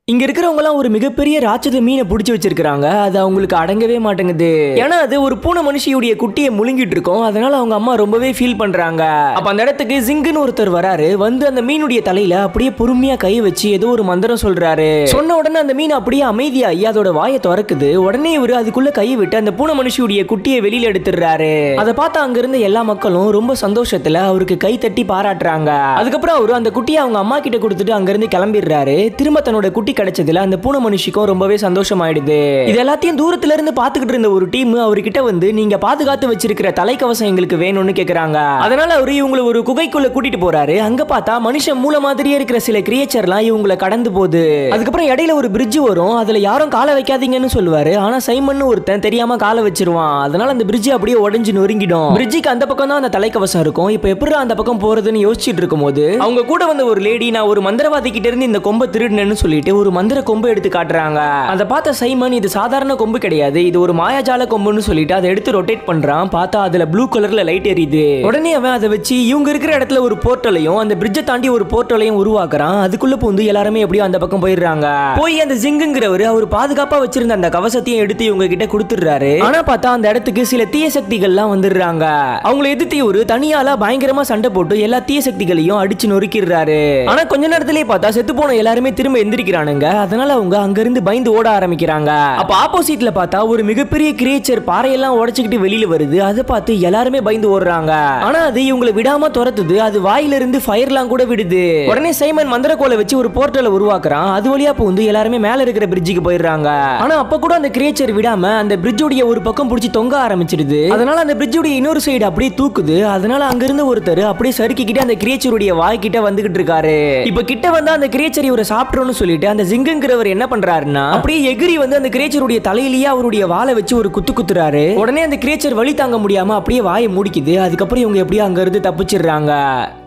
இங்க இருக்கிறவங்க எல்லாம் ஒரு மிகப்பெரிய ராட்சத மீனை பிடிச்சி வச்சிருக்காங்க அது அவங்களுக்கு அடங்கவே மாட்டேங்குது ஏன்னா அது ஒரு பூனை மனுஷியுடைய குட்டியை முழுங்கிட்டு இருக்கோம் அதனால அவங்க அம்மா ரொம்பவே ஃபீல் பண்றாங்க அப்ப அந்த இடத்துக்கு ஜிங்குன்னு ஒருத்தர் வராரு வந்து அந்த மீனுடைய தலையில அப்படியே பொறுமையா கை வச்சு ஏதோ ஒரு மந்திரம் சொல்றாரு சொன்ன உடனே அந்த மீன் அப்படியே அமைதியாகி அதோட வாயை திறக்குது உடனே இவரு அதுக்குள்ள கையை விட்டு அந்த பூனை மனுஷியுடைய குட்டியை வெளியில எடுத்துடுறாரு அதை பார்த்து அங்க இருந்த எல்லா மக்களும் ரொம்ப சந்தோஷத்துல அவருக்கு கை தட்டி பாராட்டுறாங்க அதுக்கப்புறம் அவரு அந்த குட்டியை அவங்க அம்மா கிட்ட கொடுத்துட்டு அங்க இருந்து கிளம்பிடுறாரு திரும்ப தன்னோட குட்டி கிடைச்சதுல அந்த பூனை மனுஷிக்கும் ரொம்பவே சந்தோஷமாயிடுது இது எல்லாத்தையும் தூரத்துல இருந்து பாத்துக்கிட்டு இருந்த ஒரு டீம் அவர்கிட்ட வந்து நீங்க பாதுகாத்து வச்சிருக்கிற தலைக்கவசம் எங்களுக்கு வேணும்னு கேக்குறாங்க அதனால அவரு இவங்களை ஒரு குகைக்குள்ள கூட்டிட்டு போறாரு அங்க பார்த்தா மனுஷன் மூளை மாதிரியே இருக்கிற சில கிரியேச்சர்லாம் இவங்களை கடந்து போகுது அதுக்கப்புறம் இடையில ஒரு பிரிட்ஜ் வரும் அதுல யாரும் காலை வைக்காதீங்கன்னு சொல்லுவாரு ஆனா சைமன் ஒருத்தன் தெரியாம காலை வச்சிருவான் அதனால அந்த பிரிட்ஜ் அப்படியே உடைஞ்சு நொறுங்கிடும் பிரிட்ஜுக்கு அந்த பக்கம் தான் அந்த தலைக்கவசம் இருக்கும் இப்ப எப்படி அந்த பக்கம் போறதுன்னு யோசிச்சுட்டு இருக்கும்போது அவங்க கூட வந்த ஒரு லேடி நான் ஒரு மந்திரவாதி கிட்ட இருந்து இந்த கொம்பை திருடினேன்னு சொல்லிட்டு ஒரு மந்திர கொம்பை எடுத்து காட்டுறாங்க அதை பார்த்த சைமன் இது சாதாரண கொம்பு கிடையாது இது ஒரு மாயாஜால கொம்புன்னு சொல்லிட்டு அதை எடுத்து ரொட்டேட் பண்றான் பார்த்தா அதுல ப்ளூ கலர்ல லைட் எரியுது உடனே அவன் அதை வச்சு இவங்க இருக்கிற இடத்துல ஒரு போர்ட்டலையும் அந்த பிரிட்ஜை தாண்டி ஒரு போர்ட்டலையும் உருவாக்குறான் அதுக்குள்ள பூந்து எல்லாருமே எப்படியோ அந்த பக்கம் போயிடுறாங்க போய் அந்த ஜிங்குங்கிறவர் அவர் பாதுகாப்பா வச்சிருந்த அந்த கவசத்தையும் எடுத்து இவங்க கிட்ட கொடுத்துடுறாரு ஆனா பார்த்தா அந்த இடத்துக்கு சில தீய சக்திகள்லாம் வந்துடுறாங்க அவங்கள எதிர்த்து ஒரு தனியால பயங்கரமா சண்டை போட்டு எல்லா தீய சக்திகளையும் அடிச்சு நொறுக்கிடுறாரு ஆனா கொஞ்ச நேரத்திலேயே பார்த்தா செத்து போன எல்லாருமே திரும்ப எந்திரிக்கிறானுங்க அதனால அவங்க அங்க இருந்து பயந்து ஓட ஆரம்பிக்கிறாங்க அப்ப ஆப்போசிட்ல பார்த்தா ஒரு மிகப்பெரிய கிரியேச்சர் பாறையெல்லாம் உடைச்சுக்கிட்டு வெளியில வருது அதை பார்த்து எல்லாருமே பயந்து ஓடுறாங்க ஆனா அது இவங்களை விடாம துரத்துது அது வாயில இருந்து ஃபயர்லாம் கூட விடுது உடனே சைமன் மந்திரக்கோலை வச்சு ஒரு போர்ட்டலை உருவாக்குறான் அது வழியா வந்து எல்லாருமே மேல இருக்கிற பிரிட்ஜுக்கு போயிடுறாங்க ஆனா அப்ப கூட அந்த கிரியேச்சர் விடாம அந்த பிரிட்ஜுடைய ஒரு பக்கம் பிடிச்சி தொங்க ஆரம்பிச்சிடுது அதனால அந்த பிரிட்ஜுடைய இன்னொரு சைடு அப்படியே தூக்குது அதனால அங்க இருந்து ஒருத்தர் அப்படியே சறுக்கிக்கிட்டு அந்த கிரியேச்சருடைய வாய் கிட்ட வந்துகிட்டு இருக்காரு இப்ப கிட்ட வந்தா அந்த கிரியேச்சர் இவரை சாப்பிட்றோம்னு சொல்லிட்டு அந்த ஜிங்குங்கிறவர் என்ன பண்றாருன்னா அப்படியே எகிரி வந்து அந்த கிரியேச்சருடைய தலையிலேயே அவருடைய வாளை வச்சு ஒரு குத்து குத்துறாரு உடனே அந்த கிரியேச்சர் வழி தாங்க முடியாம அப்படியே வாயை மூடிக்குது அதுக்கப்புறம் இவங்க எப்படியோ அங்க இருந்து தப்பிச்சிடுறாங்க